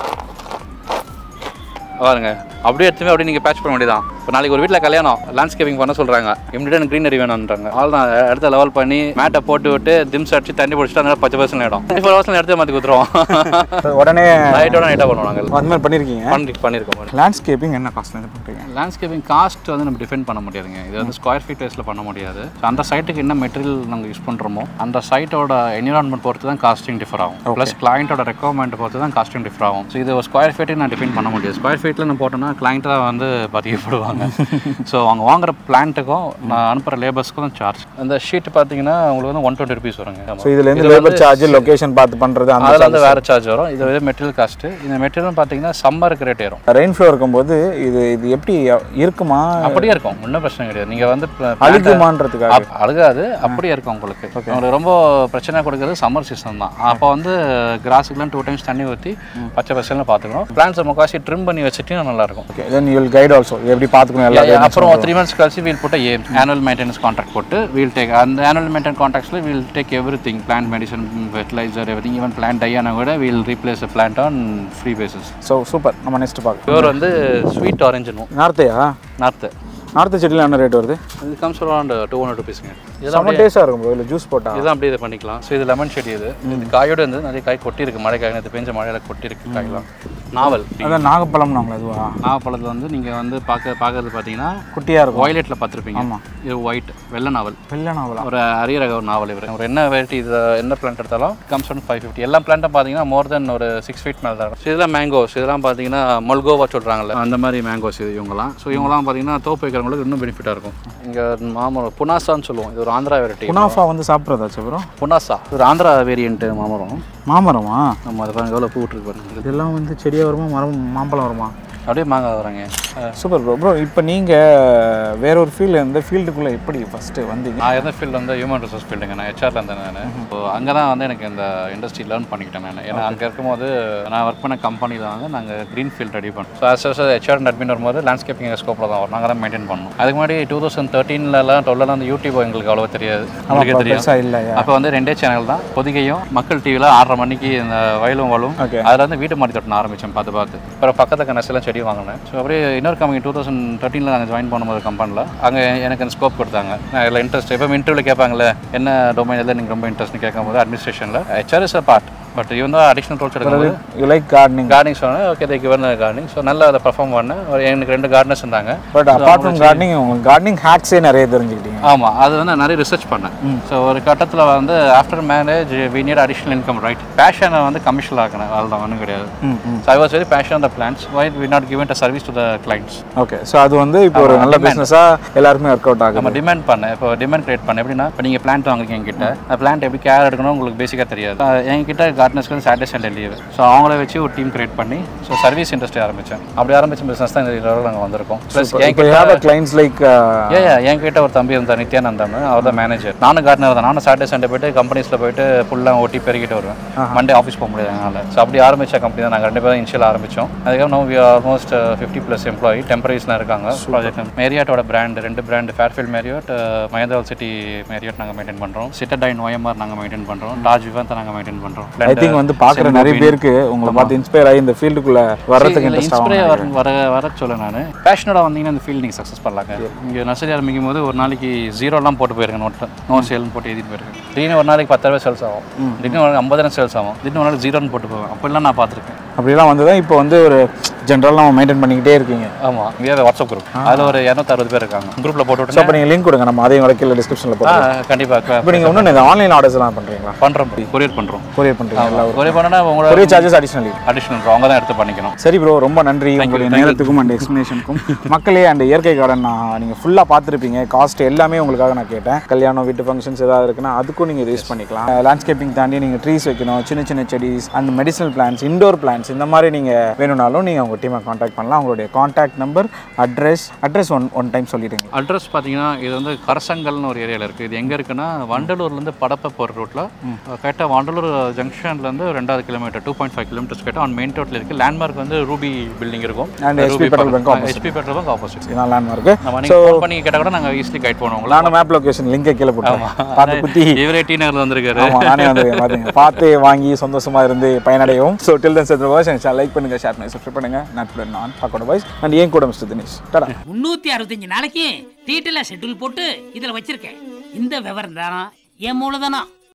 [SPEAKER 2] பாருங்க அப்படியே எடுத்துமே அப்படியே நீங்கள் பேட்ச் பண்ண வேண்டியதான் இப்போ நாளைக்கு ஒரு வீட்டில் கல்யாணம் லேண்ட்ஸ்கேப்பிங் பண்ண சொல்கிறாங்க இமிடியட் க்ரீனரி வேணும்ன்றாங்க ஆள் தான் இடத்த லெவல் பண்ணி மேட்டை போட்டு விட்டு திம்ஸ் அடிச்சு தண்ணி பிடிச்சிட்டு அந்த பச்சை பர்சன்ட் இடம் டுவெண்ட்டி ஃபோர் ஹவர்ஸில் இடத்த மாற்றி கொடுத்துருவோம்
[SPEAKER 1] உடனே
[SPEAKER 2] நைட்டோட நைட்டாக பண்ணுவாங்க
[SPEAKER 1] அந்த மாதிரி பண்ணியிருக்கீங்க
[SPEAKER 2] பண்ணி பண்ணியிருக்கோம்
[SPEAKER 1] லேண்ட்ஸ்கேப்பிங் என்ன காஸ்ட்ல இது பண்ணுறீங்க
[SPEAKER 2] லேண்ட்ஸ்கேப்பிங் காஸ்ட் வந்து நம்ம டிஃபைன் பண்ண முடியாதுங்க இது வந்து ஸ்கொயர் ஃபீட் வைஸில் பண்ண முடியாது So, அந்த சைட்டுக்கு என்ன மெட்டீரியல் நாங்கள் யூஸ் பண்ணுறோமோ அந்த சைட்டோட என்விரான்மெண்ட் பொறுத்து தான் காஸ்டிங் டிஃபர் ஆகும் ப்ளஸ் கிளைண்ட்டோட ரெக்குவயர்மெண்ட் பொறுத்து தான் காஸ்டிங் டிஃபர் ஆகும் ஸோ இது ஸ்கொயர் ஃபீட்டுக்கு நான் டிஃபைன் பண்ண முடியாது ஸ்கொயர் ஃபீட்டில் நம்ம போட்டோம்னா கிளைண்ட் தான் வந்து பாதிக்கப்படுவாங்க ஸோ அவங்க வாங்குற பிளான்ட்டுக்கும் நான் அனுப்புகிற லேபர்ஸ்க்கும் தான் சார்ஜ் அந்த ஷீட் பார்த்தீங்கன்னா உங்களுக்கு வந்து ஒன் டுவெண்ட்டி ருபீஸ் வருங்க
[SPEAKER 1] ஸோ இதுலேருந்து லேபர் சார்ஜ் லொகேஷன் பார்த்து பண்ணுறது அந்த
[SPEAKER 2] அதில் வந்து வேறு சார்ஜ் வரும் இது வந்து மெட்டீரியல் காஸ்ட்டு இந்த மெட்டீரியல் பார்த்தீங்கன்னா சம்மருக்கு ரேட் ஏறும்
[SPEAKER 1] ரெயின் ஃப்ளோ இருக்கும்போது இது இது எப்படி இருக்குமா
[SPEAKER 2] அப்படியே இருக்கும் ஒன்றும் பிரச்சனை கிடையாது நீங்கள் வந்து pla- plant-
[SPEAKER 1] அழுகுமான்றதுக்காக
[SPEAKER 2] அப்- அழுகாது அப்படியே இருக்கும் உங்களுக்கு உங்களுக்கு ரொம்ப பிரச்சனை கொடுக்கறது சம்மர் சீசன் தான் அப்போ வந்து கிராஸுக்குலாம் டூ டைம்ஸ் தண்ணி ஊற்றி பச்சை பசங்க பார்த்துக்கணும் பிளான்ஸை முக்காசி ட்ரிம் பண்ணி வச்சுட்டு நல்லா இருக்கும்
[SPEAKER 1] okay then you will guide also எப்படி பார்த்துக்கணும் எல்லா
[SPEAKER 2] Yeah, yeah. அப்புறம் த்ரீ மந்த்ஸ் கழிச்சு வீல் போட்ட ஏ ஆனுவல் மெயின்டெனன்ஸ் கான்ட்ராக்ட் போட்டு வீல் டேக் அந்த ஆனுவல் மெயின்டெனன் கான்ட்ராக்ட்ஸில் we'll take everything plant medicine fertiliser every even plant die ஆனால் கூட we'll replace plant on free basis
[SPEAKER 1] so super நம்ம நெக்ஸ்ட் பார்க்கலாம்
[SPEAKER 2] பியூர் வந்து ஸ்வீட் ஆரஞ்சுனும்
[SPEAKER 1] நார்த்தையா
[SPEAKER 2] நார்த்து
[SPEAKER 1] நார்த்து செடியில் என்ன ரேட் வருது
[SPEAKER 2] இது கம்ஸ் அரௌண்ட் டூ ஹண்ட்ரட் ருபீஸ்ங்க இதெல்லாம்
[SPEAKER 1] செம்ம டேஸ்ட்டாக இருக்கும் ப்ரோ இல்லை ஜூஸ் போட்டா
[SPEAKER 2] இதெல்லாம் அப்படியே இதை பண்ணிக்கலாம் ஸோ இது லெமன் செடி இது இது காயோட இருந்து நிறைய காய் கொட்டி இருக்கு மழை காய் நேற்று பெஞ்ச மழையில கொட்டி இருக்கு காய்லாம் நாவல்
[SPEAKER 1] அதான் நாகப்பழம் நாங்களா இதுவா
[SPEAKER 2] நாவப்பழத்தில் வந்து நீங்கள் வந்து பார்க்க பார்க்கறது பார்த்தீங்கன்னா
[SPEAKER 1] குட்டியாக இருக்கும்
[SPEAKER 2] வயலட்டில் பார்த்துருப்பீங்க
[SPEAKER 1] ஆமாம்.
[SPEAKER 2] இது ஒயிட் வெள்ளை நாவல்
[SPEAKER 1] வெள்ளை நாவலா
[SPEAKER 2] ஒரு அரிய ரக ஒரு நாவல் இவர் ஒரு என்ன வெரைட்டி இது என்ன பிளான்ட் எடுத்தாலும் கம்ஸ் ஒன் ஃபைவ் ஃபிஃப்டி எல்லா பிளான்ட்டும் பார்த்தீங்கன்னா மோர் தென் ஒரு சிக்ஸ் ஃபீட் மேலே தான் இருக்கும் So இதெல்லாம் மேங்கோஸ் இதெல்லாம் பார்த்தீங்கன்னா மல்கோவா சொல்கிறாங்கல்ல அந்த மாதிரி மேங்கோஸ் இது இவங்கலாம் ஸோ இவங்கலாம் பார்த்தீங்கன்னா தோப்பு வைக்கிறவங்களுக்கு இன்னும் பெனிஃபிட்டாக இருக்கும் இங்கே மாமரம் புனாசான்னு சொல்லுவோம் இது ஒரு ஆந்திரா வெரைட்டி
[SPEAKER 1] குனாஃபா வந்து சாப்பிட்றதாச்சு ப்ரோ
[SPEAKER 2] புனாசா இது ஒரு ஆந்திரா வேரியன்ட்டு மாமரம்
[SPEAKER 1] மாமரமா
[SPEAKER 2] நம்ம அதை பாருங்க எவ்வளோ பூ விட்டுருக்கு பாருங்க
[SPEAKER 1] இதெல்லாம் வந்து செடியாக வருமா மரம் மாம்பழம் வருமா
[SPEAKER 2] அப்படியே மாங்காய் வராங்க
[SPEAKER 1] சூப்பர் ப்ரோ ப்ரோ இப்போ நீங்கள் வேற ஒரு ஃபீல்டு இந்த ஃபீல்டுக்குள்ளே எப்படி ஃபஸ்ட்டு வந்தீங்க
[SPEAKER 2] நான் எந்த ஃபீல்டு வந்து ஹியூமன் ரிசோர்ஸ் ஃபீல்டுங்க நான் ஹெச்ஆர்ல இருந்தேன் நான் இப்போ அங்கே தான் வந்து எனக்கு இந்த இண்டஸ்ட்ரி லேர்ன் பண்ணிக்கிட்டேன் நான் ஏன்னா அங்கே இருக்கும்போது நான் ஒர்க் பண்ண கம்பெனியில் வந்து நாங்கள் க்ரீன் ஃபீல்ட் ரெடி பண்ணோம் so as as HR and admin வரும்போது லேண்ட்ஸ்கேப்பிங் எங்கள் ஸ்கோப்பில் தான் வரும் நாங்கள் தான் மெயின்டைன் பண்ணோம் அதுக்கு முன்னாடி டூ தௌசண்ட் தேர்ட்டீன்லலாம் டுவெல்லாம் வந்து யூடியூப் எங்களுக்கு அவ்வளோ தெரியாது உங்களுக்கு தெரியும்
[SPEAKER 1] பெருசாக இல்லையா
[SPEAKER 2] அப்போ வந்து ரெண்டே சேனல் தான் பொதிகையும் மக்கள் டிவியில் ஆறரை மணிக்கு இந்த வயலும் வலும்
[SPEAKER 1] Okay.
[SPEAKER 2] அதில் வந்து வீட்டு மாடி தட்டணும் ஆரம்பித்தேன் பார்த்து பார்த்து அப்புறம் பக்கத்து கணசிலாம் செடி வாங்கினேன் ஸோ அப்படியே இன்னொரு கம்பெனி டூ தௌசண்ட் தேர்ட்டீனில் நாங்கள் ஜாயின் பண்ணும்போது கம்பெனியில் அங்கே எனக்கு அந்த ஸ்கோப் கொடுத்தாங்க நான் இதில் இன்ட்ரெஸ்ட் இப்போ இன்டர்வியூவில் கேட்பாங்களே என்ன டொமைனில் நீங்கள் ரொம்ப இன்ட்ரெஸ்ட்னு கேட்கும்போது அட்மினிஸ்ட்ரேஷனில் HR is a part but இவன் தான் அடிஷனல் ரோல்ஸ் எடுக்கும்போது
[SPEAKER 1] யூ லைக் கார்டனிங்
[SPEAKER 2] கார்டனிங் சொன்னேன் okay they given gardening so நல்லா அதை பர்ஃபார்ம் பண்ணேன் ஒரு எனக்கு ரெண்டு கார்டனர்ஸ் இருந்தாங்க
[SPEAKER 1] பட் அப்பார்ட் ஃப்ரம் கார்டனிங் உங்களுக்கு கார்டனிங் ஹேக்ஸே நிறைய தெரிஞ்சுக்கிட்டீங்க
[SPEAKER 2] ஆமாம் அது வந்து நிறைய ரிசர்ச் பண்ணேன் ஸோ ஒரு கட்டத்தில் வந்து after marriage we need additional income right பேஷனை வந்து கமிஷனில் ஆக்கினேன் அதுதான் ஒன்றும் கிடையாது so I was very passion the plants why we not given a service to the clients
[SPEAKER 1] okay so அது வந்து இப்போ ஒரு நல்ல பிஸ்னஸாக எல்லாருக்குமே ஒர்க் அவுட் ஆகுது
[SPEAKER 2] நம்ம டிமாண்ட் பண்ணேன் இப்போ டிமாண்ட் கிரியேட் பண்ணேன் எப்படின்னா இப்போ நீங்கள் பிளான்ட் வாங்குறீங்க என்கிட்ட அந்த பிளான்ட் எப்படி கேர் எடுக்கணும் உங்களுக்கு பேசிக்காக தெரியாது அஹ் என்கிட்ட கார்டனர்ஸ்க்கு வந்து சாட்டர்டே சண்டே லீவு ஸோ அவங்கள வச்சு ஒரு டீம் கிரியேட் பண்ணி ஸோ சர்வீஸ் இண்டஸ்ட்ரி ஆரம்பித்தேன் அப்படி ஆரம்பிச்ச பிஸ்னஸ் தான் இந்த நாங்கள் வந்திருக்கோம் ப்ளஸ்
[SPEAKER 1] இப்போ
[SPEAKER 2] என்கிட்ட
[SPEAKER 1] have a clients like
[SPEAKER 2] a என்கிட்ட ஒரு தம்பி இருந்தார் ஒருத்தர் நித்யானந்தம் அவர் தான் மேனேஜர் நானும் கார்டனர் தான் நானும் சாட்டர்டே சண்டே போயிட்டு கம்பெனிஸில் போயிட்டு ஃபுல்லாக ஓட்டி பெருகிட்டு வருவேன் மண்டே ஆஃபீஸ் போக முடியாது என்னால் ஸோ அப்படி ஆரம்பிச்ச கம்பெனி தான் நாங்கள் ரெண்டு பேரும் இனிஷியல் ஆரம்பித்தோம் அதுக்கப்புறம் no we almost fifty plus employee டெம்பரரிஸ்லாம் இருக்காங்க ப்ராஜெக்ட் மேரியாட்டோட பிராண்ட் ரெண்டு brand Fairfield Marriott Mahindra City Marriott நாங்கள் மெயின்டைன் பண்ணுறோம் சிட்டடைன் OMR நாங்கள் மெயின்டைன் பண்ணுறோம் டாஜ் விவந்தை நாங்கள் மெயின்டைன் பண்ணுறோம்
[SPEAKER 1] ஐ திங்க் வந்து பார்க்குற நிறைய பேருக்கு உங்களை பார்த்து இன்ஸ்பயர் ஆகி இந்த ஃபீல்டுக்குள்ள வர்றதுக்கு இன்ட்ரெஸ்ட்
[SPEAKER 2] இன்ஸ்பிரே
[SPEAKER 1] ஆகும்
[SPEAKER 2] வர வர வர சொல்ல நான் பேஷனோட வந்தீங்கன்னா இந்த ஃபீல்ட் நீங்கள் சக்ஸஸ் பண்ணலாங்க இங்கே நர்சரி ஆரம்பிக்கும் போது ஒரு நாளைக்கு ஜீரோலாம் போட்டு போயிருக்கேன் நோட்டில் நோ சேல்னு போட்டு எழுதிட்டு போயிருக்கேன் திடீர்னு ஒரு நாளைக்கு பத்தாயிரம் சேல்ஸ் ஆகும் திடீர்னு ஒரு நாளைக்கு ஐம்பதாயிரம் சேல்ஸ் ஆகும் திடீர்னு ஒரு நாளைக்கு ஜீரோன்னு போட்டு போவேன் அப்படிலாம் நான் பார்த்துருக்கேன்
[SPEAKER 1] அப்படிலாம் வந்து தான் இப்போ வந்து ஒரு ஜென்ரல் நம்ம மெயின்டைன் பண்ணிக்கிட்டே இருக்கீங்க
[SPEAKER 2] ஆமாம் இங்கே வாட்ஸ்அப் குரூப் அதில் ஒரு இரநூத்தறுபது பேர் இருக்காங்க குரூப்பில் போட்டு
[SPEAKER 1] ஸோ
[SPEAKER 2] விட்டு
[SPEAKER 1] அப்போ நீங்கள் லிங்க் கொடுங்க நம்ம அதையும் வர கீழே டிஸ்கிரிப்ஷனில் போட்டு
[SPEAKER 2] கண்டிப்பாக
[SPEAKER 1] இப்போ நீங்கள் இன்னும் இந்த ஆன்லைன் ஆர்டர்ஸ்லாம் பண்ணுறீங்களா
[SPEAKER 2] பண்ணுறோம் கொரியர் பண்ணுறோம்
[SPEAKER 1] கொரியர் பண்ணுறீங்க எல்லா
[SPEAKER 2] கொரியர் பண்ணனா உங்களோட
[SPEAKER 1] கொரியர் சார்ஜஸ் அடிஷ்னலி
[SPEAKER 2] அடிஷ்னல் அவங்க தான் எடுத்து பண்ணிக்கணும்
[SPEAKER 1] சரி ப்ரோ ரொம்ப நன்றி உங்களுடைய நேரத்துக்கும் அண்ட் எக்ஸ்ப்ளனேஷனுக்கும் மக்களே அண்ட் இயற்கை கார்டன் நான் நீங்கள் ஃபுல்லாக பார்த்துருப்பீங்க காஸ்ட் எல்லாமே உங்களுக்காக நான் கேட்டேன் கல்யாணம் வீட்டு ஃபங்க்ஷன்ஸ் ஏதாவது இருக்குன்னா அதுக்கும் நீங்கள் யூஸ் பண்ணிக்கலாம் லேண்ட்ஸ்கேப்பிங் தாண்டி நீங்கள் ட்ரீஸ் வைக்கணும் சின்ன சின்ன செடிஸ் and medicinal plants indoor plants இந்த மாதிரி நீங்கள் வேணும்னாலும் நீங்கள் உங்கள் டீமை காண்டாக்ட் பண்ணலாம் உங்களுடைய contact number address address one one time சொல்லிடுங்க
[SPEAKER 2] அட்ரஸ் பார்த்தீங்கன்னா இது வந்து கரசங்கல்னு ஒரு ஏரியாவில் இருக்குது இது எங்கே இருக்குன்னா வண்டலூர்லேருந்து படப்பை போகிற ரூட்டில் கரெக்டாக வண்டலூர் ஜங்ஷன்லேருந்து ரெண்டாவது kilometre two point five kilometres கிட்ட ஆன் மெயின் ரோட்டில் இருக்குது லேண்ட்மார்க் வந்து ரூபி பில்டிங் இருக்கும்
[SPEAKER 1] And SP Petrol Bank opposite.
[SPEAKER 2] SP petrol bunk opposite
[SPEAKER 1] இதுதான் லேண்ட்மார்க்கு
[SPEAKER 2] நம்ம நீங்கள் ஃபோன் பண்ணி கேட்டால் கூட நாங்கள் ஈஸிலி கைட் பண்ணுவோம் உங்களை
[SPEAKER 1] நானும் மேப் லொகேஷன் லிங்கை கீழே போட்டேன் பார்த்து குத்தி
[SPEAKER 2] இவரே டி நகரில் வந்திருக்காரு
[SPEAKER 1] ஆமா நானே வந்துருக்கேன் பாத்தீங்க பார்த்து வாங்கி சந்தோஷமா இருந்து பயனடையும் ஸோ டில் தன் சத்ர வாய்ஸ் லைக் பண்ணுங்க ஷேர் பண்ணுங்க சப்ஸ்கிரைப் பண்ணுங்க நட்புடன் நான் பாக்கோட வாய்ஸ் அண்ட் ஏன் கூட மிஸ்டர் தினேஷ் டடா
[SPEAKER 5] முன்னூத்தி அறுபத்தஞ்சு நாளைக்கு டீட்டெயிலாக ஷெட்யூல் போட்டு இதில் வச்சிருக்கேன் இந்த விவரம் தானா என் மூலதனம்